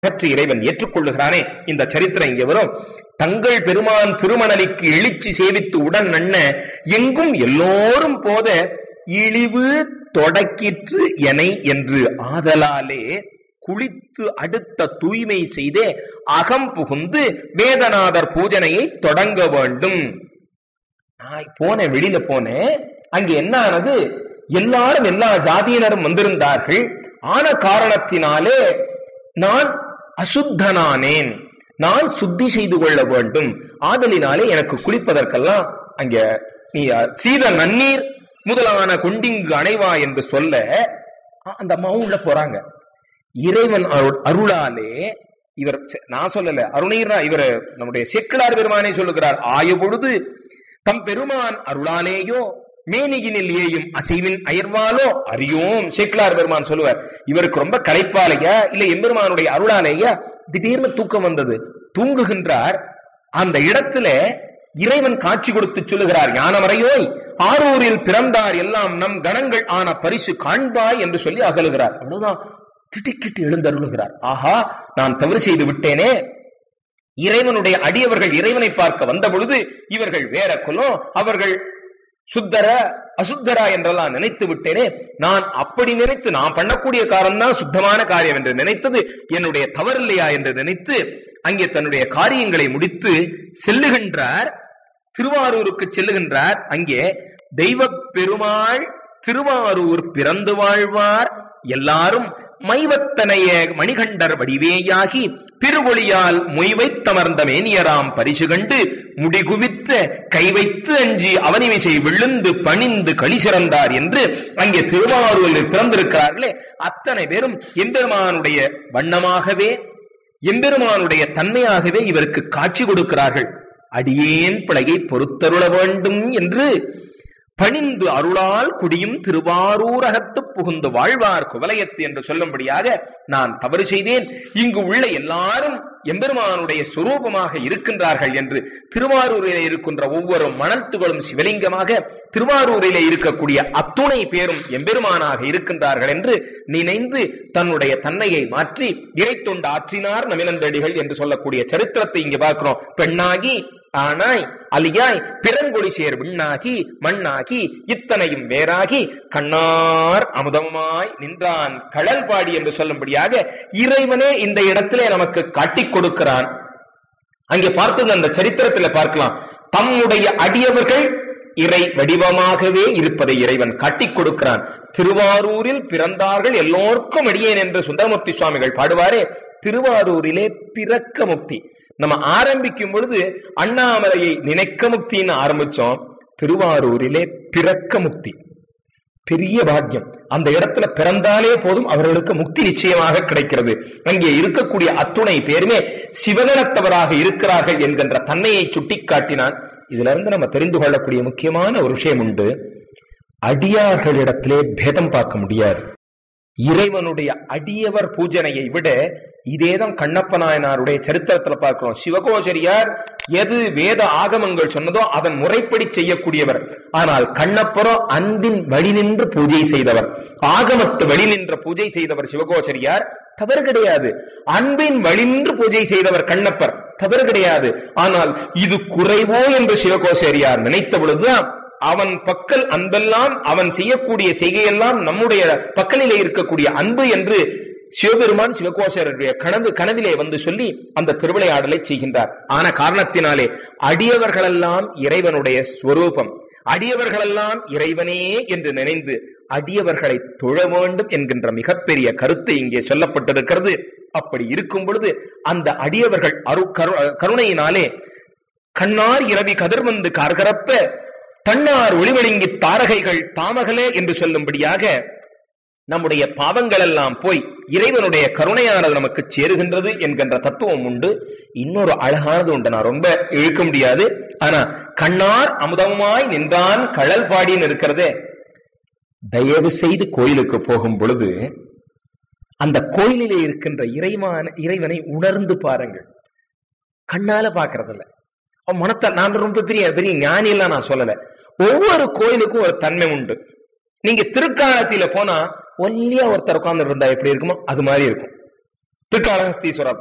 அகற்றி இறைவன் ஏற்றுக்கொள்ளுகிறானே இந்த சரித்திரம் இங்கே வரும் தங்கள் பெருமான் திருமணலிக்கு எழுச்சி சேவித்து உடன் நன்ன எங்கும் எல்லோரும் போத இழிவு தொடக்கிற்று எனை என்று ஆதலாலே குளித்து அடுத்த தூய்மை செய்தே அகம் புகுந்து வேதநாதர் பூஜனையை தொடங்க வேண்டும் நான் போனேன் வெளியில போனேன் அங்க என்ன ஆனது எல்லாரும் எல்லா ஜாதியினரும் வந்திருந்தார்கள் ஆன காரணத்தினாலே நான் அசுத்தனானேன் நான் சுத்தி செய்து கொள்ள வேண்டும் ஆதலினாலே எனக்கு குளிப்பதற்கெல்லாம் அங்க நீ சீத நன்னீர் முதலான கொண்டிங்கு அணைவா என்று சொல்ல அந்த அம்மாவும் உள்ள போறாங்க இறைவன் அருள்- அருளாலே இவர் செ- நான் சொல்லல அருணீர் இவர் நம்முடைய சேக்கிழார் பெருமானே சொல்லுகிறார் ஆய பொழுது தம் பெருமான் அருளாலேயோ மேனியினில் ஏயும் அசைவின் அயர்வாலோ அறியோம் சேக்கிழார் பெருமான் சொல்லுவார் இவருக்கு ரொம்ப களைப்பாலையா இல்ல எம்பெருமானுடைய அருளாலேயா திடீர்னு தூக்கம் வந்தது தூங்குகின்றார் அந்த இடத்துல இறைவன் காட்சி கொடுத்து சொல்லுகிறார் ஞானமறையோய் ஆரூரில் பிறந்தார் எல்லாம் நம் கணங்கள் ஆன பரிசு காண்பாய் என்று சொல்லி அகலுகிறார் அவ்வளவுதான் திட்டிக்கிட்டு எழுந்தருளுகிறார் ஆஹா நான் தவறு செய்து விட்டேனே இறைவனுடைய அடியவர்கள் இறைவனை பார்க்க வந்த பொழுது இவர்கள் வேற குலம் அவர்கள் சுத்தர அசுத்தரா என்றெல்லாம் நினைத்து விட்டேனே நான் அப்படி நினைத்து நான் பண்ணக்கூடிய காரணம் தான் சுத்தமான காரியம் என்று நினைத்தது என்னுடைய தவறில்லையா என்று நினைத்து அங்கே தன்னுடைய காரியங்களை முடித்து செல்லுகின்றார் திருவாரூருக்கு செல்லுகின்றார் அங்கே தெய்வ பெருமாள் திருவாரூர் பிறந்து வாழ்வார் எல்லாரும் மைவத்தனைய மணிகண்டர் வடிவேயாகி பிறவொளியால் மொய்வைத்தமர்ந்த மேனியராம் பரிசு கண்டு முடிகுவித்த கை வைத்து அஞ்சி அவனிமிசை விழுந்து பணிந்து களி சிறந்தார் என்று அங்கே திருவாரூரில் பிறந்திருக்கிறார்களே அத்தனை பேரும் எம்பெருமானுடைய வண்ணமாகவே எம்பெருமானுடைய தன்மையாகவே இவருக்கு காட்சி கொடுக்கிறார்கள் அடியேன் பிழையை பொறுத்தருள வேண்டும் என்று பணிந்து அருளால் குடியும் திருவாரூரகத்து புகுந்து வாழ்வார் குவலயத்து என்று சொல்லும்படியாக நான் தவறு செய்தேன் இங்கு உள்ள எல்லாரும் எம்பெருமானுடைய சுரூபமாக இருக்கின்றார்கள் என்று திருவாரூரிலே இருக்கின்ற ஒவ்வொரு மணல் துகளும் சிவலிங்கமாக திருவாரூரிலே இருக்கக்கூடிய அத்துணை பேரும் எம்பெருமானாக இருக்கின்றார்கள் என்று நினைந்து தன்னுடைய தன்மையை மாற்றி இறைத்தொண்டு ஆற்றினார் நமினந்தடிகள் என்று சொல்லக்கூடிய சரித்திரத்தை இங்க பார்க்கிறோம் பெண்ணாகி ஆனாய் அலியாய் பிறங்கொடி சேர் விண்ணாகி மண்ணாகி இத்தனையும் வேறாகி கண்ணார் அமுதமாய் நின்றான் கடல் பாடி என்று சொல்லும்படியாக இறைவனே இந்த இடத்திலே நமக்கு காட்டிக் கொடுக்கிறான் அங்கே பார்த்தது அந்த சரித்திரத்தில் பார்க்கலாம் தம்முடைய அடியவர்கள் இறை வடிவமாகவே இருப்பதை இறைவன் காட்டிக் கொடுக்கிறான் திருவாரூரில் பிறந்தார்கள் எல்லோருக்கும் அடியேன் என்று சுந்தரமூர்த்தி சுவாமிகள் பாடுவாரே திருவாரூரிலே பிறக்க முக்தி நம்ம ஆரம்பிக்கும் பொழுது அண்ணாமலையை நினைக்க முக்தின்னு ஆரம்பிச்சோம் திருவாரூரிலே பிறக்க முக்தி பெரிய பாக்கியம் அந்த இடத்துல பிறந்தாலே போதும் அவர்களுக்கு முக்தி நிச்சயமாக கிடைக்கிறது அங்கே இருக்கக்கூடிய அத்துணை பேருமே சிவகணத்தவராக இருக்கிறார்கள் என்கின்ற தன்மையை சுட்டிக்காட்டினான் இதுல இருந்து நம்ம தெரிந்து கொள்ளக்கூடிய முக்கியமான ஒரு விஷயம் உண்டு அடியார்களிடத்திலே பேதம் பார்க்க முடியாது இறைவனுடைய அடியவர் பூஜனையை விட இதேதான் கண்ணப்ப நாயனாருடைய சரித்திரத்துல பார்க்கிறோம் சிவகோச்சரியார் எது வேத ஆகமங்கள் சொன்னதோ அதன் முறைப்படி செய்யக்கூடியவர் ஆனால் கண்ணப்பரோ அன்பின் வழி நின்று பூஜை செய்தவர் ஆகமத்து வழி நின்ற பூஜை செய்தவர் சிவகோச்சரியார் தவறு கிடையாது அன்பின் வழி நின்று பூஜை செய்தவர் கண்ணப்பர் தவறு கிடையாது ஆனால் இது குறைவோ என்று சிவகோச்சரியார் நினைத்த பொழுதுதான் அவன் பக்கல் அன்பெல்லாம் அவன் செய்யக்கூடிய செய்கையெல்லாம் நம்முடைய பக்கலிலே இருக்கக்கூடிய அன்பு என்று சிவபெருமான் சிவகோசருடைய கனவு கனவிலே வந்து சொல்லி அந்த திருவிளையாடலை செய்கின்றார் ஆன காரணத்தினாலே அடியவர்களெல்லாம் இறைவனுடைய ஸ்வரூபம் அடியவர்களெல்லாம் இறைவனே என்று நினைந்து அடியவர்களை தொழ வேண்டும் என்கின்ற மிகப்பெரிய கருத்து இங்கே சொல்லப்பட்டிருக்கிறது அப்படி இருக்கும் பொழுது அந்த அடியவர்கள் அரு கரு- கருணையினாலே கண்ணார் இரவி கதிர்வந்து கார்கரப்ப தன்னார் ஒளிவழுங்கி தாரகைகள் தாமகலே என்று சொல்லும்படியாக நம்முடைய பாவங்கள் எல்லாம் போய் இறைவனுடைய கருணையானது நமக்கு சேருகின்றது என்கின்ற தத்துவம் உண்டு இன்னொரு அழகானது உண்டு நான் ரொம்ப இழுக்க முடியாது ஆனா கண்ணார் அமுதமாய் நின்றான் கழல் பாடின்னு இருக்கிறதே தயவு செய்து கோயிலுக்கு போகும் பொழுது அந்த கோயிலிலே இருக்கின்ற இறைவான இறைவனை உணர்ந்து பாருங்கள் கண்ணால பாக்குறது இல்ல அவன் மனத்தை நான் ரொம்ப பெரிய பெரிய ஞானி எல்லாம் நான் சொல்லல ஒவ்வொரு கோயிலுக்கும் ஒரு தன்மை உண்டு நீங்க திருக்காலத்தில போனா ஒல்லியா ஒருத்தர் உட்கார்ந்து இருந்தா எப்படி இருக்குமோ அது மாதிரி இருக்கும் திருக்காளஹஸ்தீஸ்வரர்